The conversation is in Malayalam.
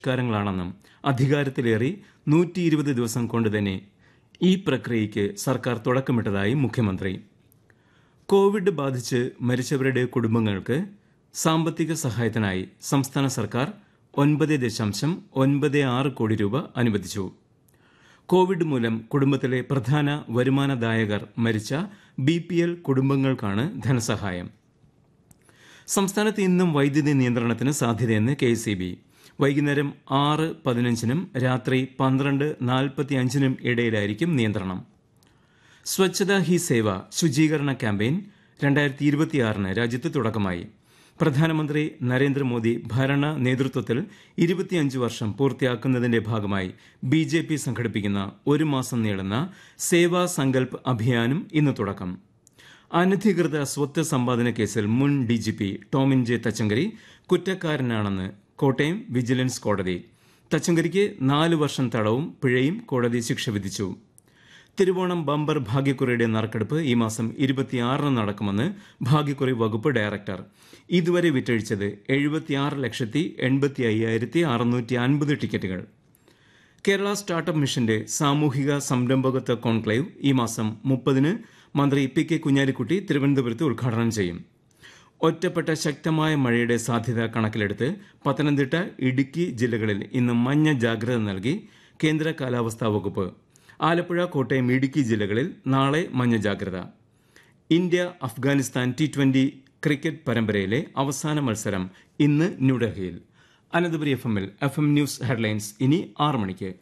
പരിഷ്കാരങ്ങളാണെന്നും അധികാരത്തിലേറി നൂറ്റി ഇരുപത് ദിവസം കൊണ്ട് തന്നെ ഈ പ്രക്രിയയ്ക്ക് സർക്കാർ തുടക്കമിട്ടതായി മുഖ്യമന്ത്രി കോവിഡ് ബാധിച്ച് മരിച്ചവരുടെ കുടുംബങ്ങൾക്ക് സാമ്പത്തിക സഹായത്തിനായി സംസ്ഥാന സർക്കാർ ഒൻപത് ദശാംശം ഒൻപത് ആറ് കോടി രൂപ അനുവദിച്ചു കോവിഡ് മൂലം കുടുംബത്തിലെ പ്രധാന വരുമാനദായകർ മരിച്ച ബി പി എൽ കുടുംബങ്ങൾക്കാണ് ധനസഹായം സംസ്ഥാനത്ത് ഇന്നും വൈദ്യുതി നിയന്ത്രണത്തിന് സാധ്യതയെന്ന് കെ എസ് ബി വൈകുന്നേരം ആറ് പതിനഞ്ചിനും രാത്രി പന്ത്രണ്ട് നാൽപ്പത്തി അഞ്ചിനും ഇടയിലായിരിക്കും നിയന്ത്രണം സ്വച്ഛതാ ഹി സേവ ശുചീകരണ ക്യാമ്പയിൻ രണ്ടായിരത്തി ഇരുപത്തിയാറിന് രാജ്യത്ത് തുടക്കമായി പ്രധാനമന്ത്രി നരേന്ദ്രമോദി ഭരണ നേതൃത്വത്തിൽ ഇരുപത്തിയഞ്ച് വർഷം പൂർത്തിയാക്കുന്നതിന്റെ ഭാഗമായി ബി ജെ പി സംഘടിപ്പിക്കുന്ന ഒരു മാസം നീളുന്ന സേവാ സങ്കൽപ് അഭിയാനും ഇന്ന് തുടക്കം അനധികൃത സ്വത്ത് സമ്പാദന കേസിൽ മുൻ D G P Tomin J Thachankary കുറ്റക്കാരനാണെന്ന് കോട്ടയം വിജിലൻസ് കോടതി തച്ചങ്കരിക്ക് നാല് വർഷം തടവും പിഴയും കോടതി ശിക്ഷ വിധിച്ചു തിരുവോണം ബമ്പർ ഭാഗ്യക്കുറിയുടെ നറുക്കെടുപ്പ് ഈ മാസം ഇരുപത്തിയാറിന് നടക്കുമെന്ന് ഭാഗ്യക്കുറി വകുപ്പ് ഡയറക്ടർ ഇതുവരെ വിറ്റഴിച്ചത് എഴുപത്തിയാറ് ലക്ഷത്തി എൺപത്തി അയ്യായിരത്തി അറുന്നൂറ്റി അൻപത് ടിക്കറ്റുകൾ കേരള സ്റ്റാർട്ടപ്പ് മിഷന്റെ സാമൂഹിക സംരംഭകത്വ കോൺക്ലേവ് ഈ മാസം മുപ്പതിന് മന്ത്രി പി കെ കുഞ്ഞാലിക്കുട്ടി തിരുവനന്തപുരത്ത് ഉദ്ഘാടനം ചെയ്യും ഒറ്റപ്പെട്ട ശക്തമായ മഴയുടെ സാധ്യത കണക്കിലെടുത്ത് പത്തനംതിട്ട ഇടുക്കി ജില്ലകളിൽ ഇന്ന് മഞ്ഞ ജാഗ്രത നൽകി കേന്ദ്ര കാലാവസ്ഥാ വകുപ്പ് ആലപ്പുഴ കോട്ടയം ഇടുക്കി ജില്ലകളിൽ നാളെ മഞ്ഞ ജാഗ്രത India Afghanistan T twenty cricket പരമ്പരയിലെ അവസാന മത്സരം ഇന്ന് ന്യൂഡൽഹിയിൽ അനന്തപുരി എഫ് എമ്മിൽ എഫ് എം ന്യൂസ് ഹെഡ്ലൈൻസ് ഇനി ആറ് മണിക്ക്